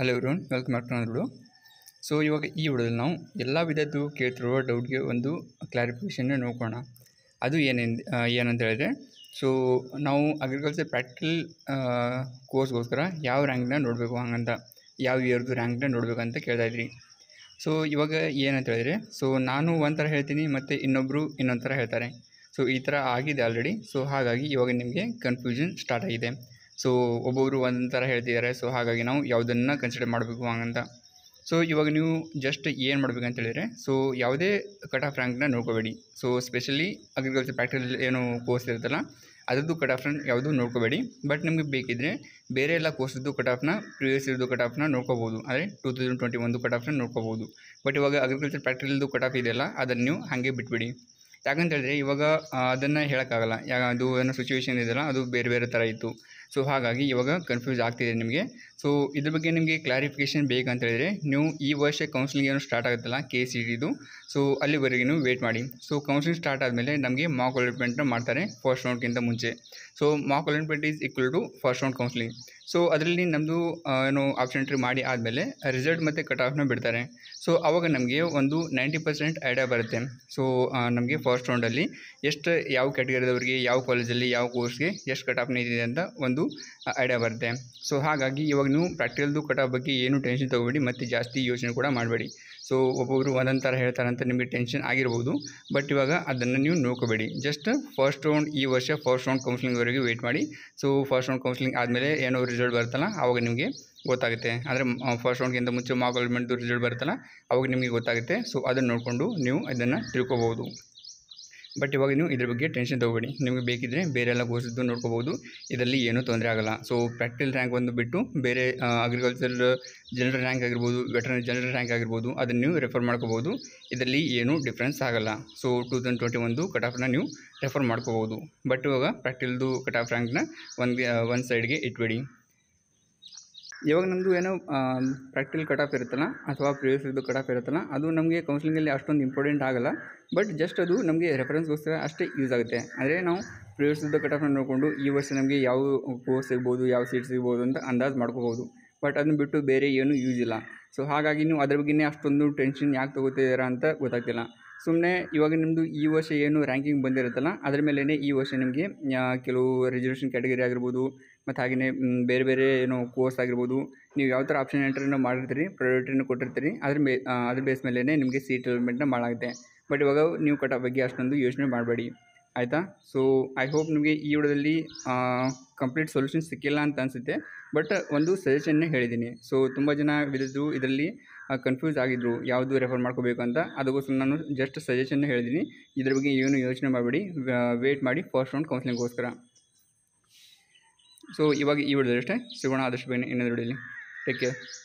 hello everyone welcome back to video so ಇವಾಗ ಈ ವಿಡಿಯೋದಲ್ಲಿ ನಾವು ಎಲ್ಲ ವಿಧದ್ದು ಕೇಳ್ತಿರುವ ಡೌಟ್ಗೆ ಒಂದು ಕ್ಲಾರಿಫಿಕೇಷನ್ನ ನೋಡ್ಕೋಣ ಅದು ಏನೇನು ಏನಂತ ಹೇಳಿದ್ರೆ ಸೊ ನಾವು ಅಗ್ರಿಕಲ್ಚರ್ ಪ್ರಾಕ್ಟಿಕಲ್ ಕೋರ್ಸ್ಗೋಸ್ಕರ ಯಾವ ರ್ಯಾಂಕ್ನ ನೋಡಬೇಕು ಹಂಗಂತ ಯಾವ ಇಯರ್ದು ರ್ಯಾಂಕ್ನ ನೋಡಬೇಕಂತ ಕೇಳ್ತಾ ಇದ್ರಿ ಸೊ ಇವಾಗ ಏನಂತ ಹೇಳಿದ್ರೆ ಸೊ ನಾನು ಒಂಥರ ಹೇಳ್ತೀನಿ ಮತ್ತು ಇನ್ನೊಬ್ಬರು ಇನ್ನೊಂದು ಥರ ಹೇಳ್ತಾರೆ ಸೊ ಈ ಥರ ಆಗಿದೆ ಆಲ್ರೆಡಿ ಸೊ ಹಾಗಾಗಿ ಇವಾಗ ನಿಮಗೆ ಕನ್ಫ್ಯೂಷನ್ ಸ್ಟಾರ್ಟ್ ಆಗಿದೆ ಸೊ ಒಬ್ಬೊಬ್ಬರು ಒಂದು ಥರ ಹೇಳ್ತಿದ್ದಾರೆ ಸೊ ಹಾಗಾಗಿ ನಾವು ಯಾವುದನ್ನು ಕನ್ಸಿಡರ್ ಮಾಡಬೇಕು ಹಂಗಂತ ಸೊ ಇವಾಗ ನೀವು ಜಸ್ಟ್ ಏನು ಮಾಡ್ಬೇಕಂತ ಹೇಳಿದ್ರೆ ಸೊ ಯಾವುದೇ ಕಟ್ ಆಫ್ ರ್ಯಾಂಕ್ನ ನೋಡ್ಕೋಬೇಡಿ ಸೊ ಸ್ಪೆಷಲಿ ಅಗ್ರಿಕಲ್ಚರ್ ಪ್ರಾಕ್ಟಿಕಲ್ ಏನು ಕೋರ್ಸ್ ಇರುತ್ತಲ್ಲ ಅದರದ್ದು ಕಟ್ ಆಫ್ ರ್ಯಾಂಕ್ ಯಾವುದು ನೋಡ್ಕೋಬೇಡಿ ಬಟ್ ನಿಮಗೆ ಬೇಕಿದ್ದರೆ ಬೇರೆ ಎಲ್ಲ ಕೋರ್ಸದ್ದು ಕಟ್ ಆಫ್ನ ಪ್ರಿವಿಯಸ್ ಇರೋದು ಕಟ್ ಆಫ್ನ ನೋಡ್ಕೋಬೋದು ಅಂದರೆ ಟೂ ತೌಸಂಡ್ ಟ್ವೆಂಟಿ ಒಂದು ಕಟ್ ಆಫ್ನ ನೋಡ್ಕೋಬೋದು ಬಟ್ ಇವಾಗ ಅಗ್ರಿಕಲ್ಚರ್ ಪ್ರಾಕ್ಟಿಕಲ್ದು ಕಟ್ ಆಫ್ ಇದೆಯಲ್ಲ ಅದನ್ನು ನೀವು ಹಾಗೆ ಬಿಟ್ಬಿಡಿ ಯಾಕಂತ ಹೇಳಿದ್ರೆ ಇವಾಗ ಅದನ್ನು ಹೇಳೋಕ್ಕಾಗಲ್ಲ ಯಾ ಅದು ಏನೋ ಸಿಚುವೇಶನ್ ಇದೆಯಲ್ಲ ಅದು ಬೇರೆ ಬೇರೆ ಥರ ಇತ್ತು ಸೊ ಹಾಗಾಗಿ ಇವಾಗ ಕನ್ಫ್ಯೂಸ್ ಆಗ್ತಿದೆ ನಿಮಗೆ ಸೊ ಇದ್ರ ಬಗ್ಗೆ ನಿಮಗೆ ಕ್ಲಾರಿಫಿಕೇಷನ್ ಬೇಕಂತ ಹೇಳಿದ್ರೆ ನೀವು ಈ ವರ್ಷ ಕೌನ್ಸಿಲಿಂಗ್ ಏನು ಸ್ಟಾರ್ಟ್ ಆಗುತ್ತಲ್ಲ ಕೆ ಸಿ ಟಿದು ಸೊ ಅಲ್ಲಿವರೆಗೆ ನೀವು ವೇಟ್ ಮಾಡಿ ಸೊ ಕೌನ್ಸಿಲಿಂಗ್ ಸ್ಟಾರ್ಟ್ ಆದಮೇಲೆ ನಮಗೆ ಮಾಕ್ ಅಲಾಟ್ಮೆಂಟ್ನ ಮಾಡ್ತಾರೆ ಫಸ್ಟ್ ರೌಂಡ್ಗಿಂತ ಮುಂಚೆ so mock allotment is equal to first round counselling so ಅದರಲ್ಲಿ ನಮ್ಮದು ಏನು ಆಪ್ಷನ್ ಎಂಟ್ರಿ ಮಾಡಿ ಆದಮೇಲೆ ರಿಸಲ್ಟ್ ಮತ್ತು ಕಟ್ ಆಫ್ನ ಬಿಡ್ತಾರೆ ಸೊ ಆವಾಗ ನಮಗೆ ಒಂದು ನೈಂಟಿ ಪರ್ಸೆಂಟ್ ಐಡಿಯಾ ಬರುತ್ತೆ ಸೊ ನಮಗೆ ಫಸ್ಟ್ ರೌಂಡಲ್ಲಿ ಎಷ್ಟು ಯಾವ ಕ್ಯಾಟಗರಿದವರಿಗೆ ಯಾವ ಕಾಲೇಜಲ್ಲಿ ಯಾವ ಕೋರ್ಸ್ಗೆ ಎಷ್ಟು ಕಟ್ ಆಫ್ನ ಇದೆ ಅಂತ ಒಂದು ಐಡಿಯಾ ಬರುತ್ತೆ ಸೊ ಹಾಗಾಗಿ ಇವಾಗ ನೀವು ಪ್ರಾಕ್ಟಿಕಲ್ದು ಕಟ್ ಆಫ್ ಬಗ್ಗೆ ಏನು ಟೆನ್ಷನ್ ತೊಗೋಬೇಡಿ ಮತ್ತು ಜಾಸ್ತಿ ಯೋಚನೆ ಕೂಡ ಮಾಡಬೇಡಿ ಸೊ ಒಬ್ಬೊಬ್ಬರು ಒಂದೊಂದು ಥರ ಹೇಳ್ತಾರೆ ಅಂತ ನಿಮಗೆ ಟೆನ್ಷನ್ ಆಗಿರ್ಬೋದು ಬಟ್ ಇವಾಗ ಅದನ್ನು ನೀವು ನೋಡ್ಕೋಬೇಡಿ ಜಸ್ಟ್ ಫಸ್ಟ್ ರೌಂಡ್ ಈ ವರ್ಷ ಫಸ್ಟ್ ರೌಂಡ್ ಕೌನ್ಸಿಲಿಂಗ್ವರೆಗೆ ವೆಯ್ಟ್ ಮಾಡಿ ಸೊ ಫಸ್ಟ್ ರೌಂಡ್ ಕೌನ್ಸಿಲಿಂಗ್ ಆದಮೇಲೆ ಏನೋ ರಿಸಲ್ಟ್ ಬರುತ್ತಲ್ಲ ಆವಾಗ ನಿಮಗೆ ಗೊತ್ತಾಗುತ್ತೆ ಅಂದರೆ ಫಸ್ಟ್ ರೌಂಡ್ಗಿಂತ ಮುಂಚೆ ಮಾಕ್ ಅಲಾಟ್ಮೆಂಟ್ದು ರಿಸಲ್ಟ್ ಬರುತ್ತಲ್ಲ ಅವಾಗ ನಿಮಗೆ ಗೊತ್ತಾಗುತ್ತೆ ಸೊ ಅದನ್ನು ನೋಡಿಕೊಂಡು ನೀವು ಅದನ್ನು ತಿಳ್ಕೊಬೋದು ಬಟ್ ಇವಾಗ ನೀವು ಇದ್ರ ಬಗ್ಗೆ ಟೆನ್ಷನ್ ತೊಗೋಬೇಡಿ ನಿಮಗೆ ಬೇಕಿದ್ದರೆ ಬೇರೆ ಎಲ್ಲ ಕೋರ್ಸದ್ದು ನೋಡ್ಕೋಬೋದು ಇದರಲ್ಲಿ ಏನೂ ತೊಂದರೆ ಆಗಲ್ಲ ಸೊ ಪ್ರಾಕ್ಟಿಕಲ್ ರ್ಯಾಂಕ್ ಒಂದು ಬಿಟ್ಟು ಬೇರೆ ಅಗ್ರಿಕಲ್ಚರ್ ಜನರಲ್ ರ್ಯಾಂಕ್ ಆಗಿರ್ಬೋದು ವೆಟರ್ನರಿ ಜನರಲ್ ರ್ಯಾಂಕ್ ಆಗಿರ್ಬೋದು ಅದನ್ನು ನೀವು ರೆಫರ್ ಮಾಡ್ಕೋಬೋದು ಇದರಲ್ಲಿ ಏನೂ ಡಿಫ್ರೆನ್ಸ್ ಆಗಲ್ಲ ಸೊ ಟೂ ತೌಸಂಡ್ ಟ್ವೆಂಟಿ ಒಂದು ಕಟ್ ಆಫ್ನ ನೀವು ರೆಫರ್ ಮಾಡ್ಕೋಬೋದು ಬಟ್ ಇವಾಗ ಪ್ರಾಕ್ಟಿಕಲ್ದು ಕಟ್ ಆಫ್ ರ್ಯಾಂಕ್ನ ಒಂದು ಒಂದು ಸೈಡ್ಗೆ ಇಟ್ಬಿಡಿ ಇವಾಗ ನಮ್ಮದು ಏನೋ ಪ್ರಾಕ್ಟಿಕಲ್ ಕಟ್ ಆಫ್ ಇರುತ್ತಲ್ಲ ಅಥವಾ ಪ್ರಿವಿಯಸ್ ಇದ್ದು ಕಟ್ ಆಫ್ ಇರುತ್ತಲ್ಲ ಅದು ನಮಗೆ ಕೌನ್ಸಿಲಿಂಗಲ್ಲಿ ಅಷ್ಟೊಂದು ಇಂಪಾರ್ಟೆಂಟ್ ಆಗಲ್ಲ ಬಟ್ ಜಸ್ಟ್ ಅದು ನಮಗೆ ರೆಫರೆನ್ಸ್ಗೋಸ್ಕರ ಅಷ್ಟೇ ಯೂಸ್ ಆಗುತ್ತೆ ಅಂದರೆ ನಾವು ಪ್ರಿವಿಯಸ್ ಇದ್ದು ಕಟ್ ಆಫ್ನ ನೋಡಿಕೊಂಡು ಈ ವರ್ಷ ನಮಗೆ ಯಾವ ಕೋರ್ಸ್ ಸಿಗ್ಬೋದು ಯಾವ ಸೀಟ್ ಸಿಗ್ಬೋದು ಅಂತ ಅಂದಾಜು ಮಾಡ್ಕೋಬೋದು ಬಟ್ ಅದನ್ನ ಬಿಟ್ಟು ಬೇರೆ ಏನೂ ಯೂಸ್ ಇಲ್ಲ ಸೊ ಹಾಗಾಗಿ ನೀವು ಅದ್ರ ಬಗ್ಗೆನೇ ಅಷ್ಟೊಂದು ಟೆನ್ಷನ್ ಯಾಕೆ ತೊಗೋತಿದ್ದೀರಾ ಅಂತ ಗೊತ್ತಾಗ್ತಿಲ್ಲ ಸುಮ್ಮನೆ ಇವಾಗ ನಿಮ್ಮದು ಈ ವರ್ಷ ಏನು ರ್ಯಾಂಕಿಂಗ್ ಬಂದಿರುತ್ತಲ್ಲ ಅದ್ರ ಮೇಲೇ ಈ ವರ್ಷ ನಿಮಗೆ ಕೆಲವು ರಿಸರ್ವೇಷನ್ ಕ್ಯಾಟಗರಿ ಆಗಿರ್ಬೋದು ಮತ್ತು ಹಾಗೆಯೇ ಬೇರೆ ಬೇರೆ ಏನು ಕೋರ್ಸ್ ಆಗಿರ್ಬೋದು ನೀವು ಯಾವ ಥರ ಆಪ್ಷನ್ ಎಂಟ್ರಿನ ಮಾಡಿರ್ತೀರಿ ಪ್ರಯಾರಿಟಿನ ಕೊಟ್ಟಿರ್ತೀರಿ ಅದ್ರ ಮೇ ಅದ್ರ ಬೇಸ್ ಮೇಲೇ ನಿಮಗೆ ಸೀಟ್ ಅಲಾಟ್ಮೆಂಟ್ನ ಮಾಡಾಗುತ್ತೆ ಬಟ್ ಇವಾಗ ನೀವು ಕಟ್ ಆಫ್ ಬಗ್ಗೆ ಅಷ್ಟೊಂದು ಯೋಚನೆ ಮಾಡಬೇಡಿ ಆಯಿತಾ ಸೊ ಐ ಹೋಪ್ ನಿಮಗೆ ಈ ವಿಡಿಯೋದಲ್ಲಿ ಕಂಪ್ಲೀಟ್ ಸೊಲ್ಯೂಷನ್ ಸಿಕ್ಕಿಲ್ಲ ಅಂತ ಅನಿಸುತ್ತೆ ಬಟ್ ಒಂದು ಸಜೆಷನ್ನೇ ಹೇಳಿದ್ದೀನಿ ಸೊ ತುಂಬ ಜನ ವಿಧದ್ದು ಇದರಲ್ಲಿ ಕನ್ಫ್ಯೂಸ್ ಆಗಿದ್ದರು ಯಾವುದು ರೆಫರ್ ಮಾಡ್ಕೋಬೇಕು ಅಂತ ಅದಕ್ಕೋಸ್ಕರ ನಾನು ಜಸ್ಟ್ ಸಜೆಷನ್ನೇ ಹೇಳಿದ್ದೀನಿ ಇದ್ರ ಬಗ್ಗೆ ಏನು ಯೋಚನೆ ಮಾಡಬೇಡಿ ವೇಟ್ ಮಾಡಿ ಫಸ್ಟ್ ರೌಂಡ್ ಕೌನ್ಸಿಲಿಂಗ್ಗೋಸ್ಕರ ಸೊ ಇವಾಗ ಈ ವಿಡಿಯೋದಷ್ಟೇ ಸಿಗೋಣ ಆದಷ್ಟು ಬೇಗ ಇನ್ನೊಂದು ವಿಡಿಯೋಲಿ ಟೇಕ್ ಕೇರ್